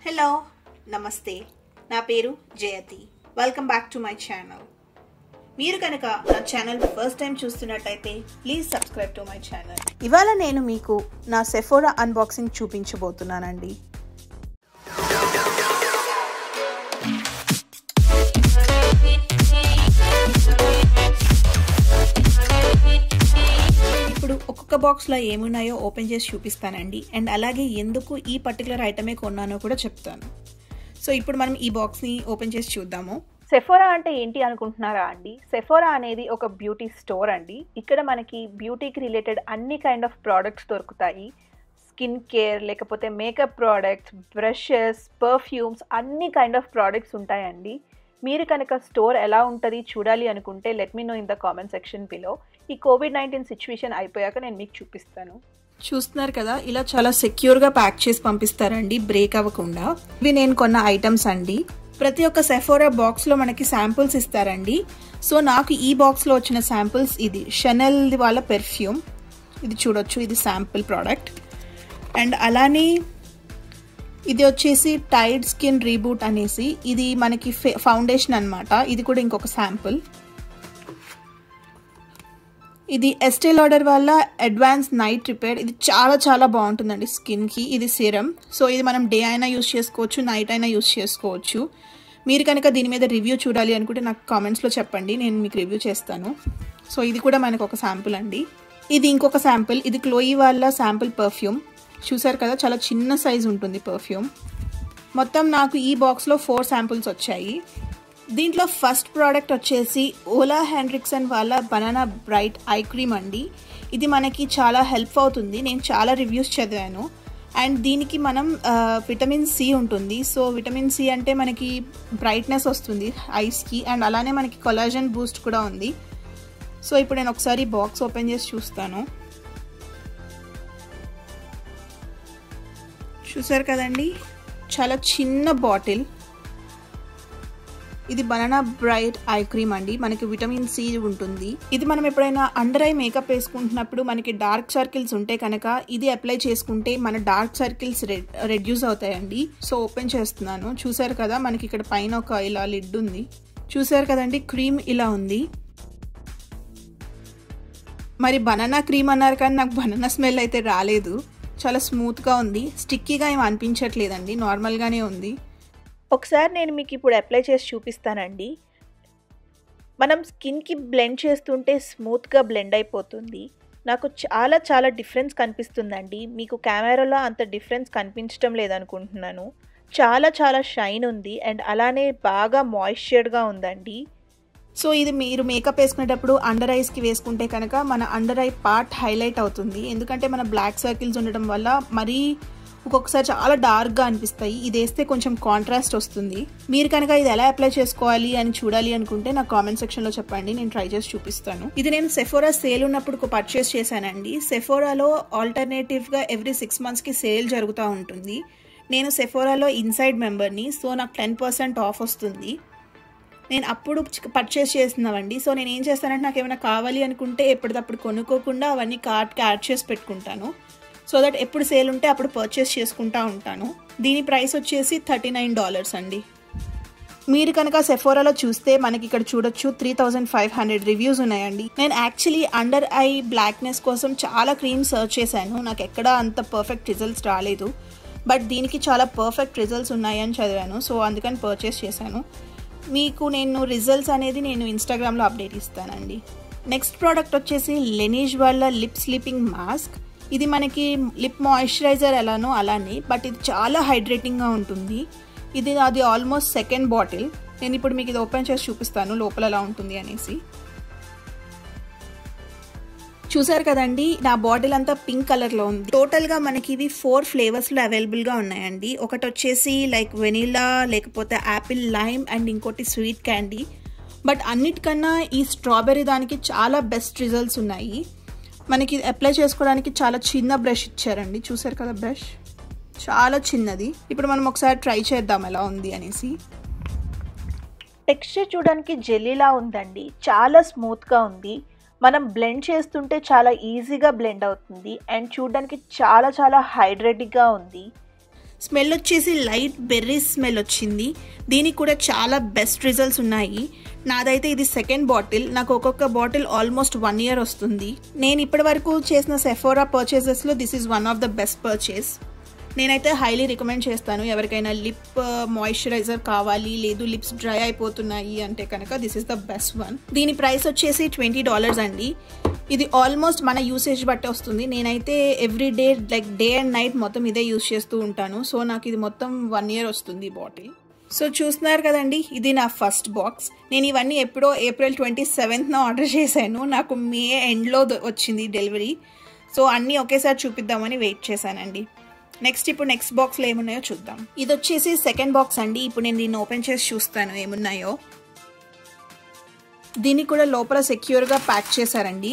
hello నమస్తే నా పేరు Jayati welcome back to my channel మీరు కనుక నా ఛానల్ ఫస్ట్ టైం చూస్తున్నట్టయితే please subscribe to my channel ఇవాళ నేను మీకు నా సెఫోరా అన్బాక్సింగ్ చూపించబోతున్నానండి ఇప్పుడు ఒక్కొక్క బాక్స్లో ఏమున్నాయో ఓపెన్ చేసి చూపిస్తానండి అండ్ అలాగే ఎందుకు ఈ పర్టికులర్ ఐటమే కొన్నానో కూడా చెప్తాను సో ఇప్పుడు మనం ఈ బాక్స్ని ఓపెన్ చేసి చూద్దాము సెఫోరా అంటే ఏంటి అనుకుంటున్నారా అండి సెఫోరా అనేది ఒక బ్యూటీ స్టోర్ అండి ఇక్కడ మనకి బ్యూటీకి రిలేటెడ్ అన్ని కైండ్ ఆఫ్ ప్రోడక్ట్స్ దొరుకుతాయి స్కిన్ కేర్ లేకపోతే మేకప్ ప్రోడక్ట్స్ బ్రషెస్ పర్ఫ్యూమ్స్ అన్ని కైండ్ ఆఫ్ ప్రోడక్ట్స్ ఉంటాయండి మీరు కనుక స్టోర్ ఎలా ఉంటుంది చూడాలి అనుకుంటే let me know in the comment section below ఈ కోవిడ్ నైన్టీన్ సిచ్యువేషన్ అయిపోయాక నేను మీకు చూపిస్తాను చూస్తున్నారు కదా ఇలా చాలా సెక్యూర్గా ప్యాక్ చేసి పంపిస్తారండి బ్రేక్ అవ్వకుండా ఇవి నేను కొన్న ఐటమ్స్ అండి ప్రతి ఒక్క సెఫోరా బాక్స్లో మనకి శాంపుల్స్ ఇస్తారండి సో నాకు ఈ బాక్స్లో వచ్చిన శాంపుల్స్ ఇది షెనెల్ వాళ్ళ పెర్ఫ్యూమ్ ఇది చూడొచ్చు ఇది శాంపుల్ ప్రోడక్ట్ అండ్ అలానే ఇది వచ్చేసి టైడ్ స్కిన్ రీబూట్ అనేసి ఇది మనకి ఫౌండేషన్ అనమాట ఇది కూడా ఇంకొక శాంపుల్ ఇది ఎస్టే లాడర్ వల్ల అడ్వాన్స్ నైట్ రిపేర్ ఇది చాలా చాలా బాగుంటుందండి స్కిన్కి ఇది సిరమ్ సో ఇది మనం డే అయినా యూస్ చేసుకోవచ్చు నైట్ అయినా యూస్ చేసుకోవచ్చు మీరు కనుక దీని మీద రివ్యూ చూడాలి అనుకుంటే నాకు కామెంట్స్లో చెప్పండి నేను మీకు రివ్యూ చేస్తాను సో ఇది కూడా మనకు ఒక శాంపుల్ అండి ఇది ఇంకొక శాంపుల్ ఇది క్లోయి వాళ్ళ శాంపుల్ పర్ఫ్యూమ్ చూసారు కదా చాలా చిన్న సైజ్ ఉంటుంది పర్ఫ్యూమ్ మొత్తం నాకు ఈ బాక్స్లో ఫోర్ శాంపుల్స్ వచ్చాయి దీంట్లో ఫస్ట్ ప్రోడక్ట్ వచ్చేసి ఓలా హ్యాండ్రిక్సన్ వాళ్ళ బనానా బ్రైట్ ఐ క్రీమ్ అండి ఇది మనకి చాలా హెల్ప్ అవుతుంది నేను చాలా రివ్యూస్ చదివాను అండ్ దీనికి మనం విటమిన్ సి ఉంటుంది సో విటమిన్ సి అంటే మనకి బ్రైట్నెస్ వస్తుంది ఐస్కి అండ్ అలానే మనకి కొలాజన్ బూస్ట్ కూడా ఉంది సో ఇప్పుడు నేను ఒకసారి బాక్స్ ఓపెన్ చేసి చూస్తాను చూసారు కదండి చాలా చిన్న బాటిల్ ఇది బనానా బ్రైట్ ఐ క్రీమ్ అండి మనకి విటమిన్ సి ఉంటుంది ఇది మనం ఎప్పుడైనా అండర్ ఐ మేకప్ వేసుకుంటున్నప్పుడు మనకి డార్క్ సర్కిల్స్ ఉంటే కనుక ఇది అప్లై చేసుకుంటే మన డార్క్ సర్కిల్స్ రెడ్యూస్ అవుతాయండి సో ఓపెన్ చేస్తున్నాను చూసారు కదా మనకి ఇక్కడ పైన ఒక ఇలా లిడ్ ఉంది చూసారు కదండి క్రీమ్ ఇలా ఉంది మరి బనానా క్రీమ్ అన్నారు కానీ నాకు బనానా స్మెల్ అయితే రాలేదు చాలా స్మూత్గా ఉంది స్టిక్కీగా ఏం అనిపించట్లేదండి నార్మల్గానే ఉంది ఒకసారి నేను మీకు ఇప్పుడు అప్లై చేసి చూపిస్తానండి మనం స్కిన్కి బ్లెండ్ చేస్తుంటే స్మూత్గా బ్లెండ్ అయిపోతుంది నాకు చాలా చాలా డిఫరెన్స్ కనిపిస్తుందండి మీకు కెమెరాలో అంత డిఫరెన్స్ కనిపించడం లేదనుకుంటున్నాను చాలా చాలా షైన్ ఉంది అండ్ అలానే బాగా మాయిశ్చర్డ్గా ఉందండి సో ఇది మీరు మేకప్ వేసుకునేటప్పుడు అండర్ ఐస్కి వేసుకుంటే కనుక మన అండర్ ఐ పార్ట్ హైలైట్ అవుతుంది ఎందుకంటే మన బ్లాక్ సర్కిల్స్ ఉండడం వల్ల మరీ ఒక్కొక్కసారి చాలా డార్క్గా అనిపిస్తాయి ఇది వేస్తే కొంచెం కాంట్రాస్ట్ వస్తుంది మీరు కనుక ఇది ఎలా అప్లై చేసుకోవాలి అని చూడాలి అనుకుంటే నాకు కామెంట్ సెక్షన్లో చెప్పండి నేను ట్రై చేసి చూపిస్తాను ఇది నేను సెఫోరా సేల్ ఉన్నప్పుడు పర్చేస్ చేశానండి సెఫోరాలో ఆల్టర్నేటివ్గా ఎవ్రీ సిక్స్ మంత్స్కి సేల్ జరుగుతూ ఉంటుంది నేను సెఫోరాలో ఇన్సైడ్ మెంబర్ని సో నాకు టెన్ పర్సెంట్ ఆఫ్ వస్తుంది నేను అప్పుడు పర్చేస్ చేస్తున్నామండి సో నేను ఏం చేస్తానంటే నాకు ఏమైనా కావాలి అనుకుంటే ఎప్పటికప్పుడు కొనుక్కోకుండా అవన్నీ కార్ట్కి యాడ్ చేసి పెట్టుకుంటాను సో దట్ ఎప్పుడు సేల్ ఉంటే అప్పుడు పర్చేస్ చేసుకుంటా ఉంటాను దీని ప్రైస్ వచ్చేసి థర్టీ నైన్ డాలర్స్ అండి మీరు కనుక సెఫోరాలో చూస్తే మనకి ఇక్కడ చూడొచ్చు three thousand five hundred reviews ఉన్నాయండి నేను యాక్చువల్లీ అండర్ ఐ బ్లాక్నెస్ కోసం చాలా క్రీమ్ సర్చ్ చేశాను నాకు ఎక్కడ అంత పర్ఫెక్ట్ రిజల్ట్స్ రాలేదు బట్ దీనికి చాలా పర్ఫెక్ట్ రిజల్ట్స్ ఉన్నాయని చదివాను సో అందుకని పర్చేస్ చేశాను మీకు నేను రిజల్ట్స్ అనేది నేను ఇన్స్టాగ్రామ్లో అప్డేట్ ఇస్తానండి నెక్స్ట్ ప్రోడక్ట్ వచ్చేసి లెనీజ్ వాళ్ళ లిప్ స్లీపింగ్ మాస్క్ ఇది మనకి లిప్ మాయిశ్చరైజర్ ఎలానో అలానే బట్ ఇది చాలా హైడ్రేటింగ్గా ఉంటుంది ఇది అది ఆల్మోస్ట్ సెకండ్ బాటిల్ నేను ఇప్పుడు మీకు ఇది ఓపెన్ చేసి చూపిస్తాను లోపల ఎలా ఉంటుంది అనేసి చూసారు కదండి నా బాటిల్ అంతా పింక్ కలర్లో ఉంది టోటల్గా మనకి ఇవి ఫోర్ ఫ్లేవర్స్లో అవైలబుల్గా ఉన్నాయండి ఒకటి వచ్చేసి లైక్ వెనీలా లేకపోతే యాపిల్ లైమ్ అండ్ ఇంకోటి స్వీట్ క్యాండీ బట్ అన్నిటికన్నా ఈ స్ట్రాబెర్రీ దానికి చాలా బెస్ట్ రిజల్ట్స్ ఉన్నాయి మనకి అప్లై చేసుకోవడానికి చాలా చిన్న బ్రష్ ఇచ్చారండి చూసారు కదా బ్రష్ చాలా చిన్నది ఇప్పుడు మనం ఒకసారి ట్రై చేద్దాం ఎలా ఉంది అనేసి టెక్స్చర్ చూడడానికి జెల్లీలా ఉందండి చాలా స్మూత్గా ఉంది మనం బ్లెండ్ చేస్తుంటే చాలా ఈజీగా బ్లెండ్ అవుతుంది అండ్ చూడడానికి చాలా చాలా హైడ్రేటిక్గా ఉంది స్మెల్ వచ్చేసి లైట్ బెర్రీ స్మెల్ వచ్చింది దీనికి కూడా చాలా బెస్ట్ రిజల్ట్స్ ఉన్నాయి నాదైతే ఇది సెకండ్ బాటిల్ నాకు ఒక్కొక్క బాటిల్ ఆల్మోస్ట్ వన్ ఇయర్ వస్తుంది నేను ఇప్పటి వరకు చేసిన సెఫోరా పర్చేసెస్లో this is one of the best purchase నేనైతే హైలీ రికమెండ్ చేస్తాను ఎవరికైనా లిప్ మాయిశ్చరైజర్ కావాలి లేదు లిప్స్ డ్రై అయిపోతున్నాయి అంటే కనుక this is the best one దీని ప్రైస్ వచ్చేసి ట్వంటీ డాలర్స్ అండి ఇది ఆల్మోస్ట్ మన యూసేజ్ బట్టి వస్తుంది నేనైతే every day like day and night మొత్తం ఇదే యూస్ చేస్తూ ఉంటాను సో నాకు ఇది మొత్తం వన్ ఇయర్ వస్తుంది బాటిల్ సో చూస్తున్నారు కదండి ఇది నా ఫస్ట్ బాక్స్ నేను ఇవన్నీ ఎప్పుడో ఏప్రిల్ ట్వంటీ సెవెంత్న ఆర్డర్ చేశాను నాకు మే ఎండ్లో వచ్చింది డెలివరీ సో అన్నీ ఒకేసారి చూపిద్దామని వెయిట్ చేశానండి నెక్స్ట్ ఇప్పుడు నెక్స్ట్ బాక్స్లో ఏమున్నాయో చూద్దాం ఇది వచ్చేసి సెకండ్ బాక్స్ అండి ఇప్పుడు నేను దీన్ని ఓపెన్ చేసి చూస్తాను ఏమున్నాయో దీన్ని కూడా లోపల సెక్యూర్గా ప్యాక్ చేశారండి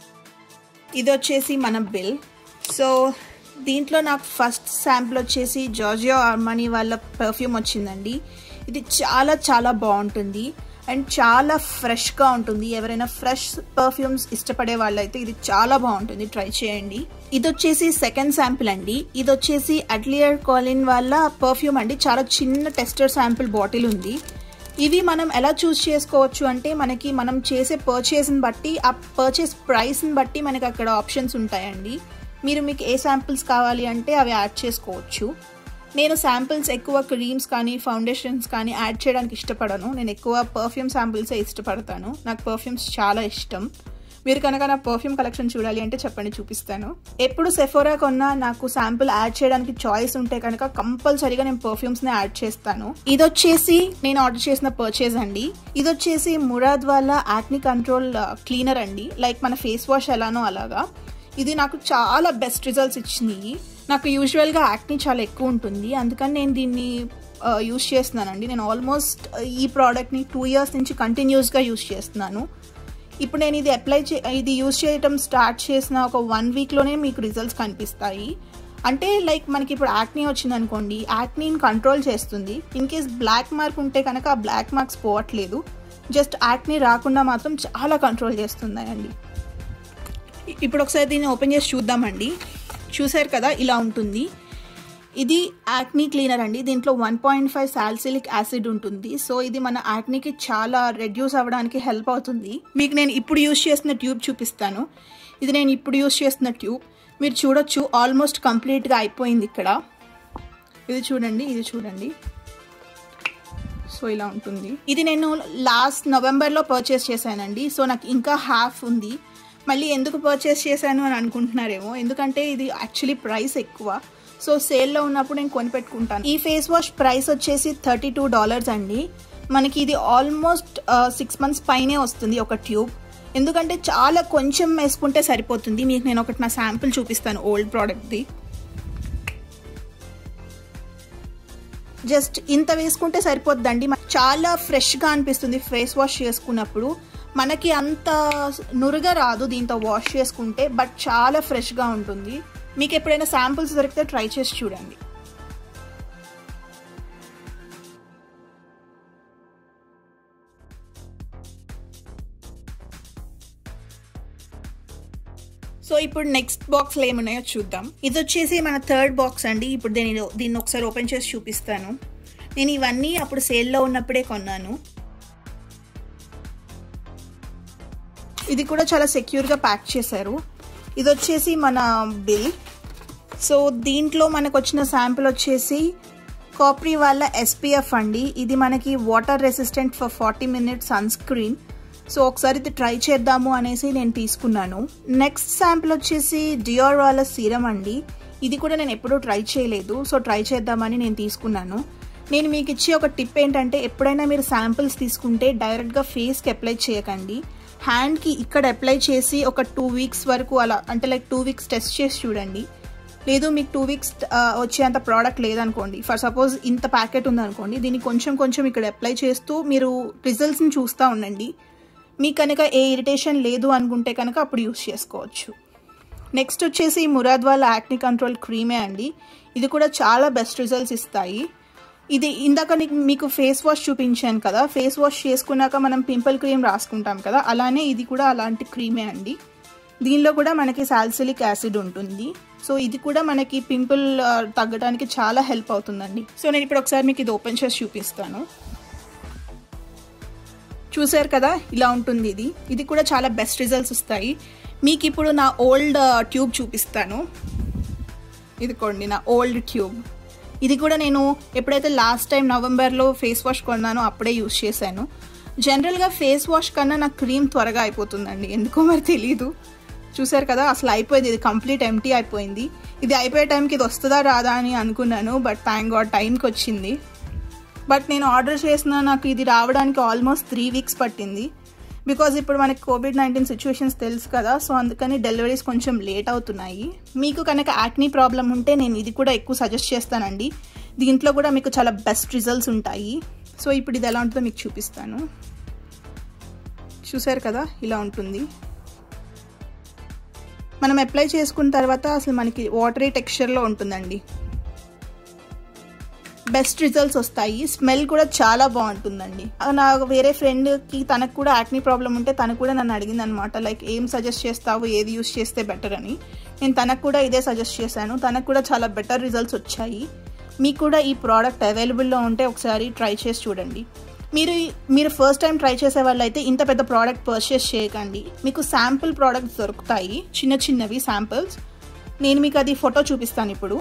ఇది వచ్చేసి మన బిల్ సో దీంట్లో నాకు ఫస్ట్ శాంపుల్ వచ్చేసి జార్జియో ఆర్మనీ వాళ్ళ పర్ఫ్యూమ్ వచ్చిందండి ఇది చాలా చాలా బాగుంటుంది అండ్ చాలా ఫ్రెష్గా ఉంటుంది ఎవరైనా ఫ్రెష్ పర్ఫ్యూమ్స్ ఇష్టపడే వాళ్ళైతే ఇది చాలా బాగుంటుంది ట్రై చేయండి ఇది వచ్చేసి సెకండ్ శాంపిల్ అండి ఇది వచ్చేసి అట్లియర్ కాలిన్ వాళ్ళ పర్ఫ్యూమ్ అండి చాలా చిన్న టెస్టర్ శాంపిల్ బాటిల్ ఉంది ఇవి మనం ఎలా చూస్ చేసుకోవచ్చు అంటే మనకి మనం చేసే పర్చేస్ని బట్టి ఆ పర్చేస్ ప్రైస్ని బట్టి మనకి అక్కడ ఆప్షన్స్ ఉంటాయండి మీరు మీకు ఏ శాంపిల్స్ కావాలి అంటే అవి యాడ్ చేసుకోవచ్చు నేను శాంపిల్స్ ఎక్కువ క్రీమ్స్ కానీ ఫౌండేషన్స్ కానీ యాడ్ చేయడానికి ఇష్టపడను నేను ఎక్కువ పర్ఫ్యూమ్ శాంపిల్సే ఇష్టపడతాను నాకు పర్ఫ్యూమ్స్ చాలా ఇష్టం మీరు కనుక నా పర్ఫ్యూమ్ కలెక్షన్ చూడాలి అంటే చెప్పండి చూపిస్తాను ఎప్పుడు సెఫోరా కొన్నా నాకు శాంపుల్ యాడ్ చేయడానికి చాయిస్ ఉంటే కనుక కంపల్సరీగా నేను పర్ఫ్యూమ్స్ని యాడ్ చేస్తాను ఇది వచ్చేసి నేను ఆర్డర్ చేసిన పర్చేజ్ అండి ఇది వచ్చేసి మురాద్ వాళ్ళ యాక్ని కంట్రోల్ క్లీనర్ అండి లైక్ మన ఫేస్ వాష్ ఎలానో అలాగా ఇది నాకు చాలా బెస్ట్ రిజల్ట్స్ ఇచ్చినాయి నాకు యూజువల్గా యాక్ని చాలా ఎక్కువ ఉంటుంది అందుకని నేను దీన్ని యూస్ చేస్తున్నానండి నేను ఆల్మోస్ట్ ఈ ప్రోడక్ట్ని టూ ఇయర్స్ నుంచి కంటిన్యూస్గా యూస్ చేస్తున్నాను ఇప్పుడు నేను ఇది అప్లై చే ఇది యూస్ చేయటం స్టార్ట్ చేసిన ఒక వన్ వీక్లోనే మీకు రిజల్ట్స్ కనిపిస్తాయి అంటే లైక్ మనకి ఇప్పుడు యాక్నీ వచ్చింది అనుకోండి యాక్నీని కంట్రోల్ చేస్తుంది ఇన్ కేస్ బ్లాక్ మార్క్ ఉంటే కనుక ఆ బ్లాక్ మార్క్స్ పోవట్లేదు జస్ట్ యాక్నీ రాకుండా మాత్రం చాలా కంట్రోల్ చేస్తుంది అండి ఇప్పుడు ఒకసారి దీన్ని ఓపెన్ చేసి చూద్దామండి చూసారు కదా ఇలా ఉంటుంది ఇది యాక్నీ క్లీనర్ అండి దీంట్లో one point five salicylic acid ఉంటుంది సో ఇది మన యాక్నీకి చాలా రెడ్యూస్ అవ్వడానికి హెల్ప్ అవుతుంది మీకు నేను ఇప్పుడు యూస్ చేస్తున్న ట్యూబ్ చూపిస్తాను ఇది నేను ఇప్పుడు యూస్ చేస్తున్న ట్యూబ్ మీరు చూడొచ్చు ఆల్మోస్ట్ కంప్లీట్గా అయిపోయింది ఇక్కడ ఇది చూడండి ఇది చూడండి సో ఇలా ఉంటుంది ఇది నేను లాస్ట్ నవంబర్లో పర్చేస్ చేశానండి సో నాకు ఇంకా హాఫ్ ఉంది మళ్ళీ ఎందుకు పర్చేస్ చేశాను అని అనుకుంటున్నారేమో ఎందుకంటే ఇది యాక్చువల్లీ ప్రైస్ ఎక్కువ సో సేల్లో ఉన్నప్పుడు నేను కొనిపెట్టుకుంటాను ఈ ఫేస్ వాష్ ప్రైస్ వచ్చేసి థర్టీ టూ డాలర్స్ అండి మనకి ఇది ఆల్మోస్ట్ సిక్స్ మంత్స్ పైనే వస్తుంది ఒక ట్యూబ్ ఎందుకంటే చాలా కొంచెం వేసుకుంటే సరిపోతుంది మీకు నేను ఒకటి నా శాంపుల్ చూపిస్తాను ఓల్డ్ ప్రోడక్ట్ది జస్ట్ ఇంత వేసుకుంటే సరిపోద్దండి చాలా ఫ్రెష్గా అనిపిస్తుంది ఫేస్ వాష్ చేసుకున్నప్పుడు మనకి అంత నురుగా రాదు దీంతో వాష్ చేసుకుంటే బట్ చాలా ఫ్రెష్గా ఉంటుంది మీకు ఎప్పుడైనా శాంపుల్స్ దొరికితే ట్రై చేసి చూడండి సో ఇప్పుడు నెక్స్ట్ బాక్స్లో ఏమున్నాయో చూద్దాం ఇది వచ్చేసి మన థర్డ్ బాక్స్ అండి ఇప్పుడు దీని దీన్ని ఒకసారి ఓపెన్ చేసి చూపిస్తాను నేను ఇవన్నీ అప్పుడు సేల్లో ఉన్నప్పుడే కొన్నాను ఇది కూడా చాలా సెక్యూర్గా ప్యాక్ చేశారు ఇది వచ్చేసి మన బిల్ సో దీంట్లో మనకు వచ్చిన శాంపుల్ వచ్చేసి కాప్రీ వాళ్ళ ఎస్పీఎఫ్ అండి ఇది మనకి water resistant for forty minutes sunscreen so ఒకసారి ఇది ట్రై చేద్దాము అనేసి నేను తీసుకున్నాను నెక్స్ట్ శాంపుల్ వచ్చేసి డియోర్ వాళ్ళ సీరం అండి ఇది కూడా నేను ఎప్పుడూ ట్రై చేయలేదు సో ట్రై చేద్దామని నేను తీసుకున్నాను నేను మీకు ఇచ్చే ఒక టిప్ ఏంటంటే ఎప్పుడైనా మీరు శాంపిల్స్ తీసుకుంటే డైరెక్ట్గా ఫేస్కి అప్లై చేయకండి హ్యాండ్కి ఇక్కడ అప్లై చేసి ఒక టూ వీక్స్ వరకు అలా అంటే లైక్ టూ వీక్స్ టెస్ట్ చేసి చూడండి లేదు మీకు టూ వీక్స్ వచ్చేంత ప్రోడక్ట్ లేదనుకోండి ఫర్ సపోజ్ ఇంత ప్యాకెట్ ఉందనుకోండి దీన్ని కొంచెం కొంచెం ఇక్కడ అప్లై చేస్తూ మీరు రిజల్ట్స్ని చూస్తూ ఉండండి మీకు కనుక ఏ ఇరిటేషన్ లేదు అనుకుంటే కనుక అప్పుడు యూస్ చేసుకోవచ్చు నెక్స్ట్ వచ్చేసి మురాద్ వాళ్ళ యాక్ని కంట్రోల్ క్రీమే అండి ఇది కూడా చాలా బెస్ట్ రిజల్ట్స్ ఇస్తాయి ఇది ఇందాక మీకు ఫేస్ వాష్ చూపించాను కదా ఫేస్ వాష్ చేసుకున్నాక మనం పింపుల్ క్రీమ్ రాసుకుంటాం కదా అలానే ఇది కూడా అలాంటి క్రీమే అండి దీనిలో కూడా మనకి సాల్సిలిక్ యాసిడ్ ఉంటుంది సో ఇది కూడా మనకి పింపుల్ తగ్గడానికి చాలా హెల్ప్ అవుతుందండి సో నేను ఇప్పుడు ఒకసారి మీకు ఇది ఓపెన్ చేసి చూపిస్తాను చూసారు కదా ఇలా ఉంటుంది ఇది ఇది కూడా చాలా బెస్ట్ రిజల్ట్స్ వస్తాయి మీకు ఇప్పుడు నా ఓల్డ్ ట్యూబ్ చూపిస్తాను ఇదికోండి నా ఓల్డ్ ట్యూబ్ ఇది కూడా నేను ఎప్పుడైతే లాస్ట్ టైం నవంబర్లో ఫేస్ వాష్ కొన్నానో అప్పుడే యూస్ చేశాను జనరల్గా ఫేస్ వాష్ కన్నా నాకు క్రీమ్ త్వరగా అయిపోతుందండి ఎందుకో మరి తెలీదు చూసారు కదా అసలు అయిపోయింది ఇది కంప్లీట్ ఎంటీ అయిపోయింది ఇది అయిపోయే టైంకి ఇది వస్తుందా రాదా అని అనుకున్నాను బట్ థ్యాంక్ గాడ్ టైంకి వచ్చింది బట్ నేను ఆర్డర్ చేసిన నాకు ఇది రావడానికి ఆల్మోస్ట్ త్రీ వీక్స్ పట్టింది బికాజ్ ఇప్పుడు మనకి కోవిడ్ నైన్టీన్ సిచ్యువేషన్స్ తెలుసు కదా సో అందుకని డెలివరీస్ కొంచెం లేట్ అవుతున్నాయి మీకు కనుక యాక్నీ ప్రాబ్లం ఉంటే నేను ఇది కూడా ఎక్కువ సజెస్ట్ చేస్తానండి దీంట్లో కూడా మీకు చాలా బెస్ట్ రిజల్ట్స్ ఉంటాయి సో ఇప్పుడు ఇది ఎలా ఉంటుందో మీకు చూపిస్తాను చూసారు కదా ఇలా ఉంటుంది మనం అప్లై చేసుకున్న తర్వాత అసలు మనకి వాటరీ టెక్స్చర్లో ఉంటుందండి బెస్ట్ రిజల్ట్స్ వస్తాయి స్మెల్ కూడా చాలా బాగుంటుందండి నా వేరే ఫ్రెండ్కి తనకు కూడా యాక్నీ ప్రాబ్లం ఉంటే తను కూడా నన్ను అడిగింది అనమాట లైక్ ఏం సజెస్ట్ చేస్తావు ఏది యూస్ చేస్తే బెటర్ అని నేను తనకు కూడా ఇదే సజెస్ట్ చేశాను తనకు కూడా చాలా బెటర్ రిజల్ట్స్ వచ్చాయి మీకు కూడా ఈ ప్రోడక్ట్ అవైలబుల్లో ఉంటే ఒకసారి ట్రై చేసి చూడండి మీరు మీరు ఫస్ట్ టైం ట్రై చేసే వాళ్ళైతే ఇంత పెద్ద ప్రోడక్ట్ పర్చేస్ చేయకండి మీకు శాంపుల్ ప్రోడక్ట్స్ దొరుకుతాయి చిన్న చిన్నవి శాంపిల్స్ నేను మీకు అది ఫోటో చూపిస్తాను ఇప్పుడు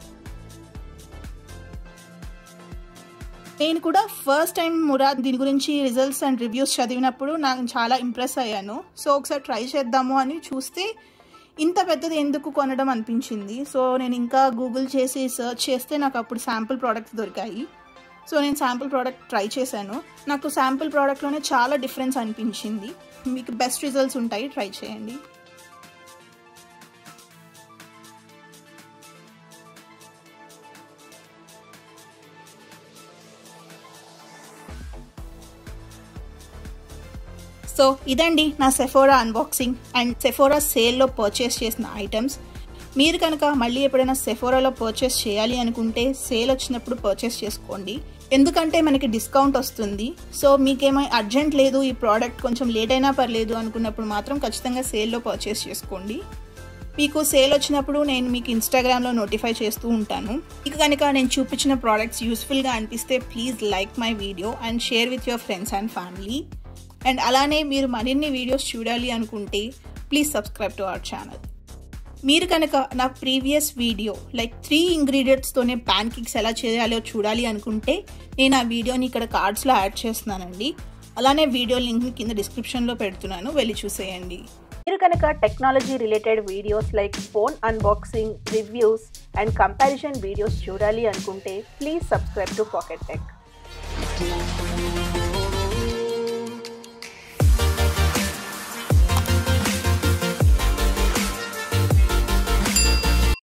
నేను కూడా ఫస్ట్ టైం మురాద్ దీని గురించి రిజల్ట్స్ అండ్ రివ్యూస్ చదివినప్పుడు నాకు చాలా ఇంప్రెస్ అయ్యాను సో ఒకసారి ట్రై చేద్దాము అని చూస్తే ఇంత పెద్దది ఎందుకు కొనడం అనిపించింది సో నేను ఇంకా గూగుల్ చేసి సెర్చ్ చేస్తే నాకు అప్పుడు శాంపుల్ ప్రోడక్ట్స్ దొరికాయి సో నేను శాంపుల్ ప్రోడక్ట్ ట్రై చేశాను నాకు శాంపుల్ ప్రోడక్ట్లోనే చాలా డిఫరెన్స్ అనిపించింది మీకు బెస్ట్ రిజల్ట్స్ ఉంటాయి ట్రై చేయండి సో ఇదండి నా సెఫోరా అన్బాక్సింగ్ అండ్ సెఫోరా సేల్లో పర్చేస్ చేసిన ఐటమ్స్ మీరు కనుక మళ్ళీ ఎప్పుడైనా సెఫోరాలో పర్చేస్ చేయాలి అనుకుంటే సేల్ వచ్చినప్పుడు పర్చేస్ చేసుకోండి ఎందుకంటే మనకి డిస్కౌంట్ వస్తుంది సో మీకేమై అర్జెంట్ లేదు ఈ ప్రోడక్ట్ కొంచెం లేట్ అయినా పర్లేదు అనుకున్నప్పుడు మాత్రం ఖచ్చితంగా సేల్లో పర్చేస్ చేసుకోండి మీకు సేల్ వచ్చినప్పుడు నేను మీకు ఇన్స్టాగ్రామ్లో నోటిఫై చేస్తూ ఉంటాను ఇక కనుక నేను చూపించిన ప్రోడక్ట్స్ యూస్ఫుల్గా అనిపిస్తే please like my video and share with your friends and family and అలానే మీరు మరిన్ని వీడియోస్ చూడాలి అనుకుంటే please subscribe to our channel మీరు కనుక నా ప్రీవియస్ వీడియో లైక్ త్రీ ఇంగ్రీడియంట్స్తోనే ప్యాన్ కేక్స్ ఎలా చేయాలో చూడాలి అనుకుంటే నేను ఆ వీడియోని ఇక్కడ కార్డ్స్లో యాడ్ చేస్తున్నానండి అలానే వీడియో లింక్ కింద డిస్క్రిప్షన్లో పెడుతున్నాను వెళ్ళి చూసేయండి మీరు కనుక technology related videos like phone unboxing reviews and comparison videos చూడాలి అనుకుంటే please subscribe to pocket tech